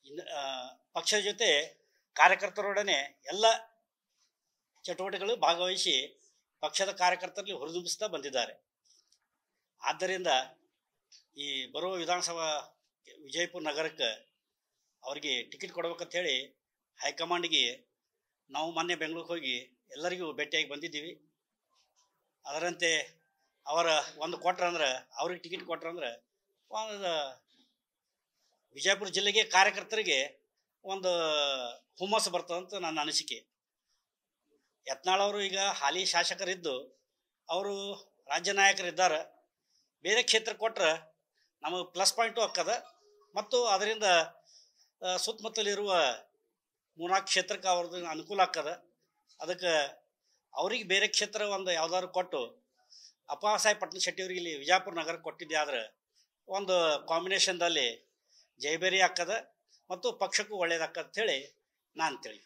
ಇನ್ನು ಆ, ಪಕ್ಷದ ಜೊತೆ ಕಾರ್ಯಕರ್ತರೊಡನೆ ಎಲ್ಲ ಚಟುವಟಿಕೆಗಳು ಭಾಗವಹಿಸಿ ಪಕ್ಷದ ಕಾರ್ಯಕರ್ತರಲ್ಲಿ ಹುರಿದುಂಬಿಸ್ತಾ ಬಂದಿದ್ದಾರೆ ಆದ್ದರಿಂದ ಈ ಬರುವ ವಿಧಾನಸಭಾ ವಿಜಯಪುರ ನಗರಕ್ಕೆ ಅವರಿಗೆ ಟಿಕೆಟ್ ಕೊಡ್ಬೇಕಂತ ಹೇಳಿ ಹೈಕಮಾಂಡ್ಗೆ ನಾವು ಮೊನ್ನೆ ಬೆಂಗಳೂರಿಗೆ ಹೋಗಿ ಎಲ್ಲರಿಗೂ ಭೇಟಿಯಾಗಿ ಬಂದಿದ್ದೀವಿ ಅದರಂತೆ ಅವರ ಒಂದು ಕೊಟ್ರಂದ್ರೆ ಅವ್ರಿಗೆ ಟಿಕೆಟ್ ಕೊಟ್ರಂದ್ರೆ ಒಂದು ವಿಜಯಪುರ ಜಿಲ್ಲೆಗೆ ಕಾರ್ಯಕರ್ತರಿಗೆ ಒಂದು ಹುಮ್ಮಸ್ಸು ಬರ್ತದಂತ ನನ್ನ ಅನಿಸಿಕೆ ಯತ್ನಾಳ್ ಅವರು ಈಗ ಹಾಲಿ ಶಾಸಕರಿದ್ದು ಅವರು ರಾಜ್ಯ ನಾಯಕರಿದ್ದಾರೆ ಬೇರೆ ಕ್ಷೇತ್ರ ಕೊಟ್ರೆ ನಮಗೆ ಪ್ಲಸ್ ಪಾಯಿಂಟು ಆಕ್ಕದ ಮತ್ತು ಅದರಿಂದ ಆ, ಸುತ್ತಮುತ್ತಲಿರುವ ಮೂರ್ನಾಲ್ಕು ಕ್ಷೇತ್ರಕ್ಕೆ ಅವ್ರದ್ದು ಅನುಕೂಲ ಆಗ್ತದ ಅದಕ್ಕೆ ಅವ್ರಿಗೆ ಬೇರೆ ಕ್ಷೇತ್ರ ಒಂದು ಯಾವ್ದಾದ್ರು ಕೊಟ್ಟು ಅಪ್ಪಾಸಾಹೇಬ್ ಪಟ್ನ ಶೆಟ್ಟಿ ಅವ್ರಿಗೆ ಇಲ್ಲಿ ವಿಜಯಪುರ ನಗರಕ್ಕೆ ಕೊಟ್ಟಿದ್ದೆ ಆದ್ರೆ ಒಂದು ಕಾಂಬಿನೇಷನ್ದಲ್ಲಿ ಜಯಬೇರಿ ಆಗ್ತದ ಮತ್ತು ಪಕ್ಷಕ್ಕೂ ಒಳ್ಳೇದಾಕ್ಕದ ಹೇಳಿ ನಾನು ತಿಳಿ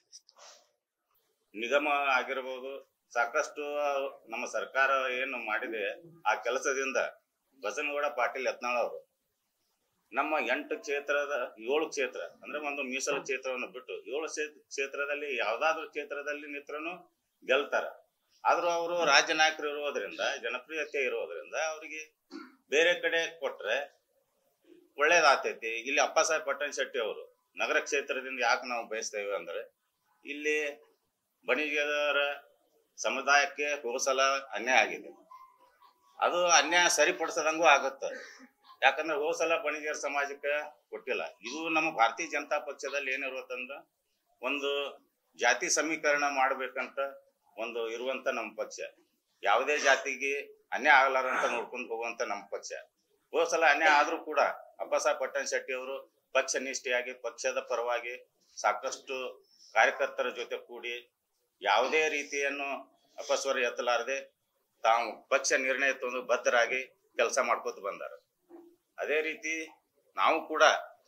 ನಿಗಮ ಆಗಿರ್ಬೋದು ಸಾಕಷ್ಟು ನಮ್ಮ ಸರ್ಕಾರ ಏನು ಮಾಡಿದೆ ಆ ಕೆಲಸದಿಂದ ಬಸನಗೌಡ ಪಾಟೀಲ್ ಯತ್ನಾಳ್ ಅವರು ನಮ್ಮ ಎಂಟು ಕ್ಷೇತ್ರದ ಏಳು ಕ್ಷೇತ್ರ ಅಂದ್ರೆ ಒಂದು ಮೀಸಲು ಕ್ಷೇತ್ರವನ್ನು ಬಿಟ್ಟು ಏಳು ಕ್ಷೇ- ಕ್ಷೇತ್ರದಲ್ಲಿ ಯಾವ್ದಾದ್ರು ಕ್ಷೇತ್ರದಲ್ಲಿ ನಿತ್ರನು ಗೆಲ್ತಾರ ಆದ್ರೂ ಅವರು ರಾಜ್ಯ ನಾಯಕರು ಇರೋದ್ರಿಂದ ಜನಪ್ರಿಯತೆ ಇರೋದ್ರಿಂದ ಅವರಿಗೆ ಬೇರೆ ಕಡೆ ಕೊಟ್ರೆ ಒಳ್ಳೇದಾಗ್ತೈತಿ ಇಲ್ಲಿ ಅಪ್ಪಸಾಹೇಬ್ ಪಟ್ಟಣ ಶೆಟ್ಟಿ ಅವರು ನಗರ ಕ್ಷೇತ್ರದಿಂದ ಯಾಕೆ ನಾವು ಬಯಸ್ತೇವೆ ಅಂದ್ರೆ ಇಲ್ಲಿ ಬಣಿಗರ ಸಮುದಾಯಕ್ಕೆ ಹೋಸಲ ಅನ್ಯಾಯ ಆಗಿದೆ ಅದು ಅನ್ಯಾಯ ಸರಿಪಡಿಸದಂಗೂ ಆಗುತ್ತೆ ಯಾಕಂದ್ರೆ ಹೋಸಲ ಬಣಿಗರ ಸಮಾಜಕ್ಕೆ ಕೊಟ್ಟಿಲ್ಲ ಇದು ನಮ್ಮ ಭಾರತೀಯ ಜನತಾ ಪಕ್ಷದಲ್ಲಿ ಏನಿರುತ್ತಂದ್ರ ಒಂದು ಜಾತಿ ಸಮೀಕರಣ ಮಾಡ್ಬೇಕಂತ ಒಂದು ಇರುವಂತ ನಮ್ಮ ಪಕ್ಷ ಯಾವುದೇ ಜಾತಿಗೆ ಅನ್ಯಾಯ ಆಗಲಾರಂತ ನೋಡ್ಕೊಂಡು ಹೋಗುವಂತ ನಮ್ಮ ಪಕ್ಷ ಹೋದ್ ಸಲ ಅನ್ಯಾಯ ಆದ್ರೂ ಕೂಡ ಅಪ್ಪಸಾಹೇಬ್ ಪಟ್ಟಣ ಶೆಟ್ಟಿ ಅವರು ಪಕ್ಷ ನಿಷ್ಠೆಯಾಗಿ ಪಕ್ಷದ ಪರವಾಗಿ ಸಾಕಷ್ಟು ಕಾರ್ಯಕರ್ತರ ಜೊತೆ ಕೂಡಿ ಯಾವುದೇ ರೀತಿಯನ್ನು ಅಪಸ್ವರ ಎತ್ತಲಾರದೆ ತಾವು ಪಕ್ಷ ನಿರ್ಣಯ ತಂದು ಬದ್ಧರಾಗಿ ಕೆಲಸ ಮಾಡ್ಕೋತ ಬಂದಾರ ಅದೇ ರೀತಿ ನಾವು ಕೂಡ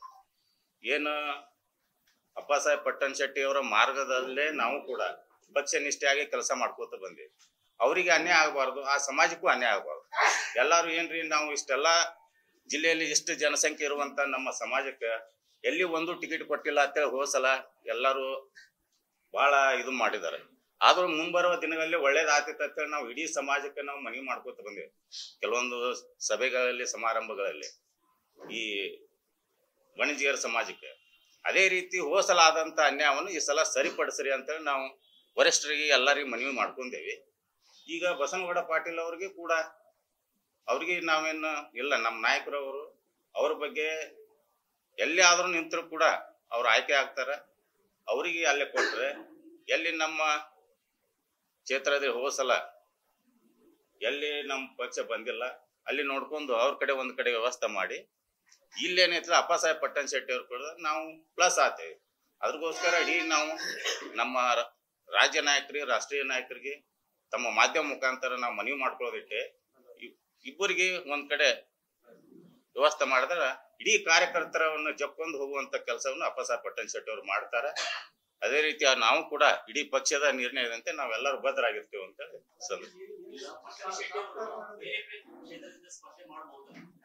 ಏನು ಅಪ್ಪಸಾಹೇಬ್ ಪಟ್ಟಣ ಶೆಟ್ಟಿ ಅವರ ಮಾರ್ಗದಲ್ಲೇ ನಾವು ಕೂಡ ಪಕ್ಷ ನಿಷ್ಠೆಯಾಗಿ ಕೆಲಸ ಮಾಡ್ಕೋತ ಬಂದೇವಿ ಅವರಿಗೆ ಅನ್ಯಾಯ ಆಗಬಾರ್ದು ಆ ಸಮಾಜಕ್ಕೂ ಅನ್ಯಾಯ ಆಗಬಾರ್ದು ಎಲ್ಲಾರು ಏನ್ರಿ ನಾವು ಇಷ್ಟೆಲ್ಲ ಜಿಲ್ಲೆಯಲ್ಲಿ ಎಷ್ಟು ಜನಸಂಖ್ಯೆ ಇರುವಂತ ನಮ್ಮ ಸಮಾಜಕ್ಕೆ ಎಲ್ಲಿ ಒಂದು ಟಿಕೆಟ್ ಕೊಟ್ಟಿಲ್ಲ ಅಂತೇಳಿ ಹೋಸಲ ಎಲ್ಲರೂ ಬಹಳ ಇದು ಮಾಡಿದ್ದಾರೆ ಆದ್ರೂ ಮುಂಬರುವ ದಿನಗಳಲ್ಲಿ ಒಳ್ಳೇದಾಗ್ತೈತೆ ಅಂತೇಳಿ ನಾವು ಇಡೀ ಸಮಾಜಕ್ಕೆ ನಾವು ಮನವಿ ಮಾಡ್ಕೋತ ಬಂದೇವೆ ಕೆಲವೊಂದು ಸಭೆಗಳಲ್ಲಿ ಸಮಾರಂಭಗಳಲ್ಲಿ ಈ ವಾಣಿಜ್ಯರ ಸಮಾಜಕ್ಕೆ ಅದೇ ರೀತಿ ಹೋದ ಸಲ ಆದಂತ ಅನ್ಯಾಯವನ್ನು ಈ ಸಲ ಸರಿಪಡಿಸ್ರಿ ಅಂತೇಳಿ ನಾವು ವರಿಷ್ಠರಿಗೆ ಎಲ್ಲರಿಗೂ ಮನವಿ ಮಾಡ್ಕೊಂಡೇವಿ ಈಗ ಬಸನಗೌಡ ಪಾಟೀಲ್ ಅವ್ರಿಗೆ ಕೂಡ ಅವ್ರಿಗೆ ನಾವೇನು ಇಲ್ಲ ನಮ್ಮ ನಾಯಕರವರು ಅವ್ರ ಬಗ್ಗೆ ಎಲ್ಲಿ ಆದ್ರೂ ನಿಂತರೂ ಕೂಡ ಅವ್ರು ಆಯ್ಕೆ ಆಗ್ತಾರ ಅವರಿಗೆ ಅಲ್ಲೇ ಕೊಟ್ರೆ ಎಲ್ಲಿ ನಮ್ಮ ಕ್ಷೇತ್ರದಲ್ಲಿ ಹೋದ ಸಲ ಎಲ್ಲಿ ನಮ್ಮ ಪಕ್ಷ ಬಂದಿಲ್ಲ ಅಲ್ಲಿ ನೋಡ್ಕೊಂಡು ಅವ್ರ ಕಡೆ ಒಂದ್ ಕಡೆ ವ್ಯವಸ್ಥೆ ಮಾಡಿ ಇಲ್ಲೇನೈತಲ್ಲ ಅಪ್ಪಸಾಹೇಬ್ ಪಟ್ಟಣ ಶೆಟ್ಟಿ ಅವ್ರು ಕೂಡ ನಾವು ಪ್ಲಸ್ ಆತೇವೆ ಅದ್ರಗೋಸ್ಕರ ಇಡೀ ನಾವು ನಮ್ಮ ರ- ರಾಜ್ಯ ನಾಯಕರಿಗೆ ರಾಷ್ಟ್ರೀಯ ನಾಯಕರಿಗೆ ತಮ್ಮ ಮಾಧ್ಯಮ ಮುಖಾಂತರ ನಾವು ಮನವಿ ಮಾಡ್ಕೊಳ್ಳೋದಿಟ್ಟೆ ಇ- ಇಬ್ಬರಿಗೆ ಒಂದ್ ಕಡೆ ವ್ಯವಸ್ಥೆ ಮಾಡಿದ್ರೆ ಇಡೀ ಕಾರ್ಯಕರ್ತರವನ್ನು ಜಪ್ಕೊಂಡು ಹೋಗುವಂತ ಕೆಲಸವನ್ನು ಅಪ್ಪಸಾಹೇಬ್ ಪಟ್ಟಣ ಶೆಟ್ಟಿ ಅವರು ಮಾಡ್ತಾರೆ ಅದೇ ರೀತಿ ನಾವು ಕೂಡ ಇಡೀ ಪಕ್ಷದ ನಿರ್ಣಯದಂತೆ ನಾವೆಲ್ಲರೂ ಬದ್ಧರಾಗಿರ್ತೇವೆ ಅಂತ ಸಂದೇಶ ಈಗ ಪಟ್ಟಣ ಶೆಟ್ಟಿ ಅವರು ಬೇರೆ ಬೇರೆ ಕ್ಷೇತ್ರದಿಂದ ಸ್ಪರ್ಧೆ ಮಾಡಬಹುದು